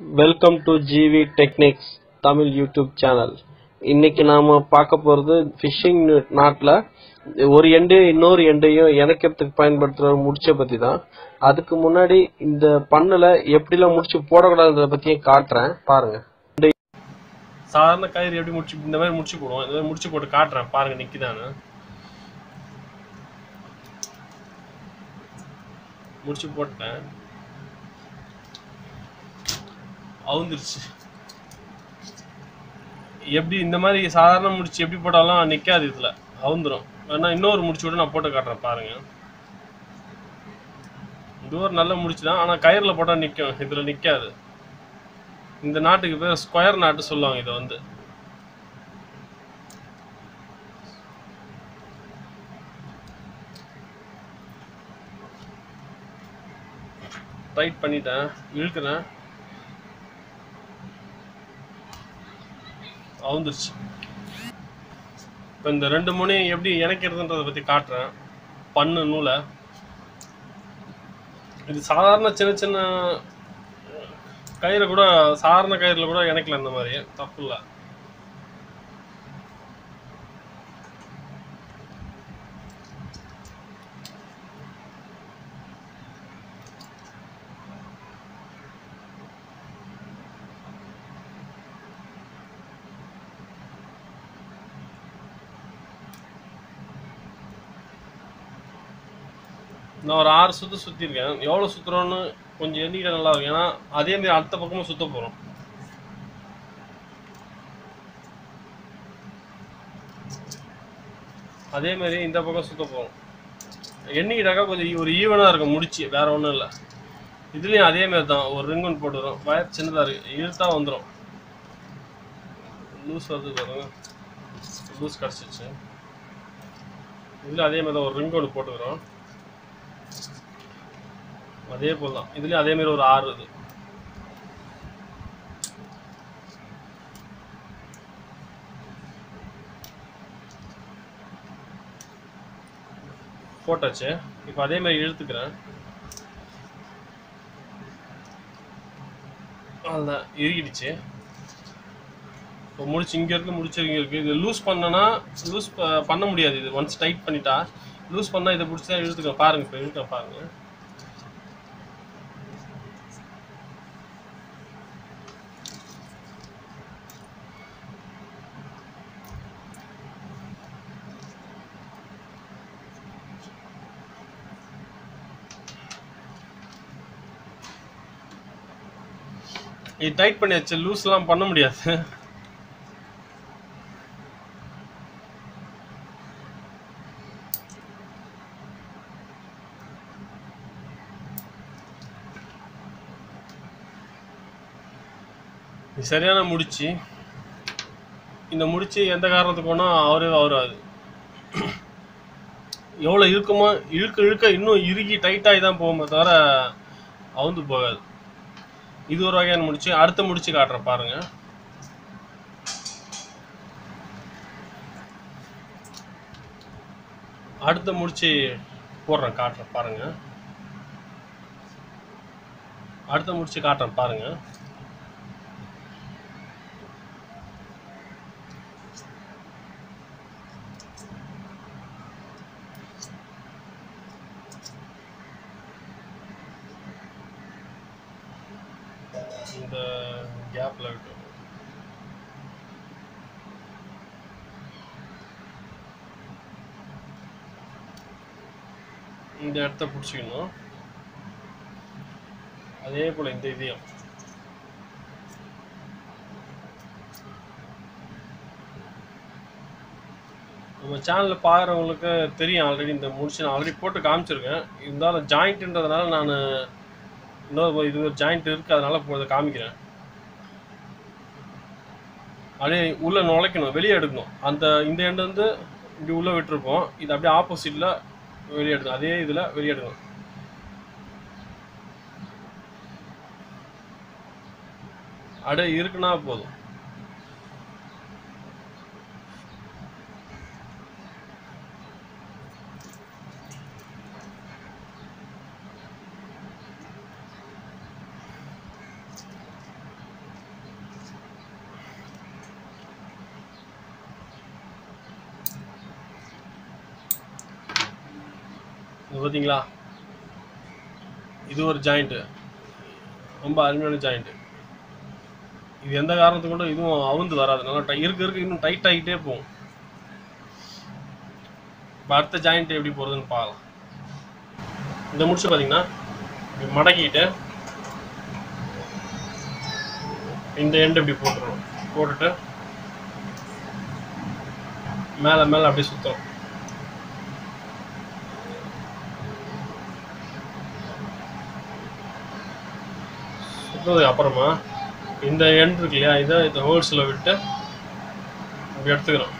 welcome to GV technics Tamil YouTube channel இன்னைக்கு நாம பார்க்க போறது ஃபிஷிங் நாட்ல ஒரு எண்டு இன்னொரு எண்டையும் இணைக்கிறதுக்கு பயன்படுத்துற முடிச்ச பத்தி தான் அதுக்கு முன்னாடி இந்த பண்ணுல எப்படிலாம் முடிச்சு போடக்கூடாதுன்றத பத்தியும் காட்டுறேன் பாருங்க சாதாரண கயிறு எப்படி முடிச்சு இந்த மாதிரி முடிச்சு போடுவோம் இந்த மாதிரி முடிச்சு போட்டு காட்டுறேன் பாருங்க நிக்குதானு முடிச்சு போட்டேன் அவுந்துருச்சு எப்படி இந்த மாதிரி சாதாரண முடிச்சு எப்படி போட்டாலும் நிக்காது இதுல அவுந்துரும் வேணா இன்னொரு முடிச்சு கூட நான் போட்டு காட்டுறேன் பாருங்க இது ஒரு நல்ல முடிச்சு தான் ஆனா கயிறுல போட்டா நிக்கும் இதுல நிக்காது இந்த நாட்டுக்கு பேர் ஸ்கொயர் நாட்டு சொல்லுவாங்க இதை வந்து டைட் பண்ணிட்டேன் இழுக்கிறேன் அவுந்துருச்சு இப்போ இந்த ரெண்டு முனையும் எப்படி இணைக்கிறதுன்றதை பற்றி காட்டுறேன் பண்ணு நூலை இது சாதாரண சின்ன சின்ன கயிறு கூட சாதாரண கயிறுல கூட இணைக்கலாம் இந்த மாதிரி தப்பு இல்லை நான் ஒரு ஆறு சுத்து சுத்திருக்கேன் எவ்வளவு சுத்துறோம்னு கொஞ்சம் எண்ணிக்கிட்ட நல்லா இருக்கும் ஏன்னா அதே மாதிரி அடுத்த பக்கமும் சுத்த போறோம் அதே மாதிரி இந்த பக்கம் சுத்த போறோம் எண்ணிக்கிட்டாக்கா கொஞ்சம் ஒரு ஈவனா இருக்கும் முடிச்சு வேற ஒன்றும் இல்லை இதுலயும் அதே மாதிரி தான் ஒரு ரிங் ஒன்று போட்டுக்கிறோம் வயர் சின்னதா இருக்கு இழுத்தா வந்துடும் லூஸ் வருது பாருங்க லூஸ் கிடச்சிச்சு இதுல அதே மாதிரி தான் ஒரு ரிங் ஒன்று போட்டுக்கிறோம் அதே போல் தான் இதுலயும் அதே மாதிரி ஒரு ஆறு இது போட்டாச்சு இப்போ அதே மாதிரி இழுத்துக்கிறேன் அதுதான் இறுகிடுச்சு இப்போ முடிச்சு இங்கே இருக்கு முடிச்சு இங்கே இருக்கு இது லூஸ் பண்ணனா லூஸ் பண்ண முடியாது இது ஒன்ஸ் டைட் பண்ணிட்டா லூஸ் பண்ணால் இதை பிடிச்சி தான் இழுத்துக்கிறேன் பாருங்க இப்போ இழுக்கிறேன் பாருங்க இது டைட் பண்ணியாச்சு லூஸ்லாம் பண்ண முடியாது இது சரியான முடிச்சு இந்த முடிச்சு எந்த காரணத்துக்கு வேணா அவரே அவராது எவ்வளோ இழுக்குமோ இழுக்க இழுக்க இன்னும் இறுகி டைட்டாகி தான் போகுமே தவிர அவுந்து போகாது இது ஒரு வகையான முடிச்சு அடுத்த முடிச்சு காட்டுறேன் பாருங்க அடுத்த முடிச்சு போடுறேன் காட்டுறேன் பாருங்க அடுத்த முடிச்சு காட்டுறேன் பாருங்க இந்த கேப்ல விட்டு இந்த இடத்த பிடிச்சிக்கணும் அதே போல இந்த இதையும் நம்ம சேனலில் பார்க்குறவங்களுக்கு தெரியும் ஆல்ரெடி இந்த முடிச்சு நான் ஆல்ரெடி போட்டு காமிச்சிருக்கேன் இருந்தாலும் ஜாயிண்ட்ன்றதுனால நான் இன்னொரு இது ஒரு ஜாயிண்ட் இருக்கு அதனால இப்போ இதை காமிக்கிறேன் அப்படியே உள்ள நுழைக்கணும் வெளியே எடுக்கணும் அந்த இந்த எண்டு வந்து இப்படி உள்ள விட்டுருப்போம் இது அப்படியே ஆப்போசிட்ல வெளியே எடுக்கணும் அதே இதுல வெளியே எடுக்கணும் அப்படியே இருக்குன்னா போதும் இது பார்த்தீங்களா இது ஒரு ஜாயிண்ட்டு ரொம்ப அருமையான ஜாயிண்ட்டு இது எந்த காரணத்துக்கு கூட இதுவும் அவுந்து வராது நல்லா டை இருக்க இருக்க இன்னும் டைட் ஆகிட்டே போகும் இப்போ அடுத்த ஜாயிண்ட் எப்படி போகிறதுன்னு பார்க்கலாம் இந்த முடிச்சு பார்த்தீங்கன்னா இப்படி மடக்கிட்டு இந்த எண்டு இப்படி போட்டுருவோம் போட்டுட்டு மேலே மேலே அப்படியே சுத்தம் சுத்ததுக்கு அப்புறமா இந்த எண்ட் இருக்கு இல்லையா இதை இந்த ஹோல்ஸில் விட்டு இப்படி எடுத்துக்கிறோம்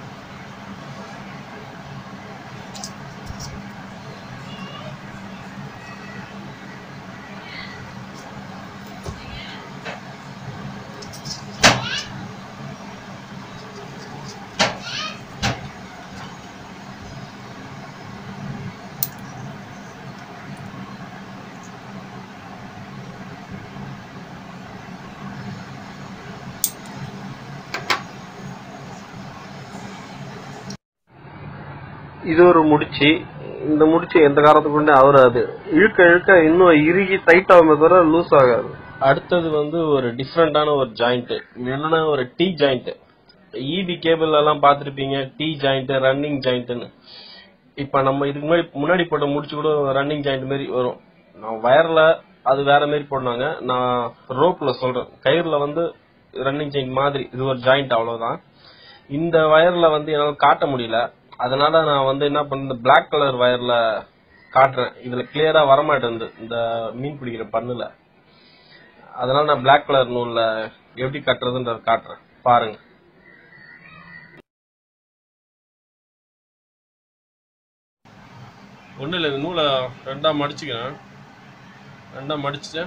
இது ஒரு முடிச்சு இந்த முடிச்சு எந்த காரணத்துக்கு கொண்டே அவராது இழுக்க இழுக்க இன்னும் இறுகி டைட் ஆகுமே தவிர லூஸ் ஆகாது அடுத்தது வந்து ஒரு டிஃப்ரெண்டான ஒரு ஜாயிண்ட் என்னன்னா ஒரு டி ஜாயிண்ட் இபி கேபிள் எல்லாம் பார்த்திருப்பீங்க டி ஜாயிண்ட் ரன்னிங் ஜாயிண்ட்னு இப்ப நம்ம இதுக்கு முன்னாடி முன்னாடி போட்ட முடிச்சு கூட ரன்னிங் ஜாயிண்ட் மாதிரி வரும் நான் வயர்ல அது வேற மாதிரி போடுனாங்க நான் ரோப்ல சொல்றேன் கயிறுல வந்து ரன்னிங் ஜாயிண்ட் மாதிரி இது ஒரு ஜாயிண்ட் அவ்வளவுதான் இந்த வயர்ல வந்து என்னால காட்ட முடியல அதனால நான் வந்து என்ன பண்ண பிளாக் கலர் வயர்ல காட்டுறேன் இதுல கிளியரா வரமாட்டேங்குது இந்த மீன் பிடிக்கிற பண்ணுல அதனால நான் பிளாக் கலர் நூல்ல எப்படி கட்டுறதுன்றத காட்டுறேன் பாருங்க ஒன்றும் இல்லை இந்த நூலை ரெண்டாக மடிச்சுக்கிறேன் ரெண்டாக மடிச்சுட்டு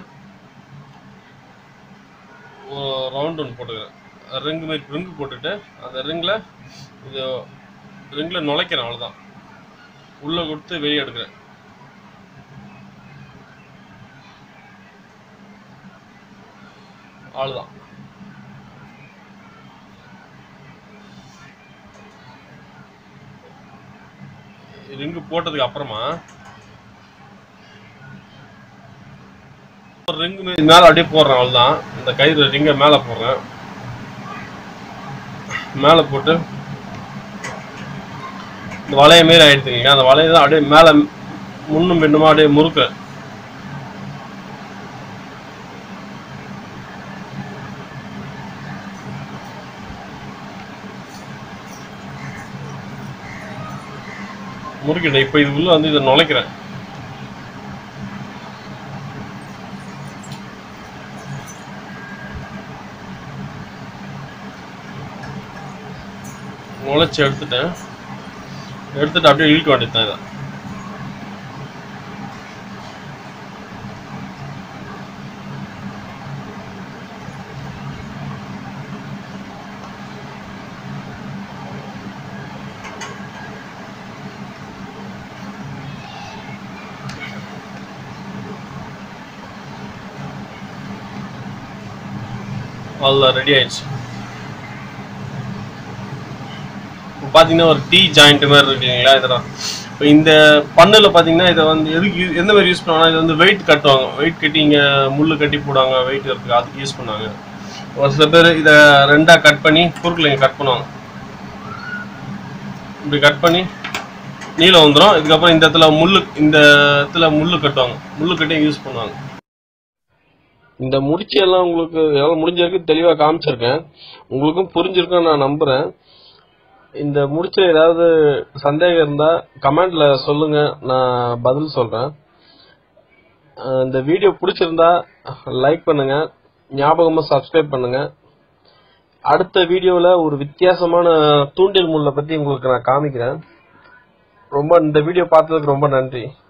ஒரு ரவுண்ட் ஒன்று போட்டுக்கிறேன் ரிங்கு மாதிரி ரிங்கு போட்டுட்டு அந்த ரிங்கில் இது ரிங்கில் நுழைக்கிறேன் அவ்வளோதான் உள்ளே கொடுத்து வெளியே எடுக்கிறேன் அவ்வளோதான் ரிங்கு போட்டதுக்கு அப்புறமா ஒரு ரிங்கு மேல அப்படியே போடுறேன் அவ்வளவுதான் இந்த கயிறு ரிங்க மேல போடுறேன் மேல போட்டு இந்த வளைய மாரி ஆயிடுச்சுங்க அந்த வளைய தான் அப்படியே மேல முன்னும் பின்னுமா அப்படியே முறுக்க முறுக்கிட்டேன் இப்போ இது உள்ள வந்து இதை நுழைக்கிறேன் நுழைச்சி எடுத்துட்டேன் எடுத்துட்டு அப்படியே இழுக்க வேண்டியதுதான் இதை அவ்வளோ ரெடி ஆயிடுச்சு இப்போ பார்த்தீங்கன்னா ஒரு டீ ஜாயிண்ட் மாதிரி இருக்குங்களா இதெல்லாம் இப்போ இந்த பண்ணில் பார்த்தீங்கன்னா இதை வந்து எதுக்கு use- எந்த மாதிரி யூஸ் பண்ணுவாங்கன்னா இது வந்து வெயிட் கட்டுவாங்க வெயிட் கட்டி இங்கே முள்ளு கட்டி போடுவாங்க வெயிட் இருக்கு அதுக்கு யூஸ் பண்ணாங்க ஒரு சில பேர் இதை ரெண்டாக கட் பண்ணி குறுக்கில் இங்கே கட் பண்ணுவாங்க இப்படி கட் பண்ணி நீளம் வந்துடும் இதுக்கப்புறம் இந்த இடத்துல முள்ளு இந்த இடத்துல முள்ளு கட்டுவாங்க முள்ளு கட்டி யூஸ் பண்ணுவாங்க இந்த முடிச்சு எல்லாம் உங்களுக்கு எவ்வளவு முடிஞ்ச வரைக்கும் தெளிவா காமிச்சிருக்கேன் உங்களுக்கும் புரிஞ்சிருக்கும்னு நான் நம்புறேன் இந்த முடிச்சுல ஏதாவது சந்தேகம் இருந்தா கமெண்ட்ல சொல்லுங்க நான் பதில் சொல்றேன் அஹ் இந்த வீடியோ பிடிச்சிருந்தா லைக் பண்ணுங்க ஞாபகமா சப்ஸ்கிரைப் பண்ணுங்க அடுத்த வீடியோல ஒரு வித்தியாசமான தூண்டில் முள்ள பத்தி உங்களுக்கு நான் காமிக்கிறேன் ரொம்ப இந்த வீடியோ பார்த்ததுக்கு ரொம்ப நன்றி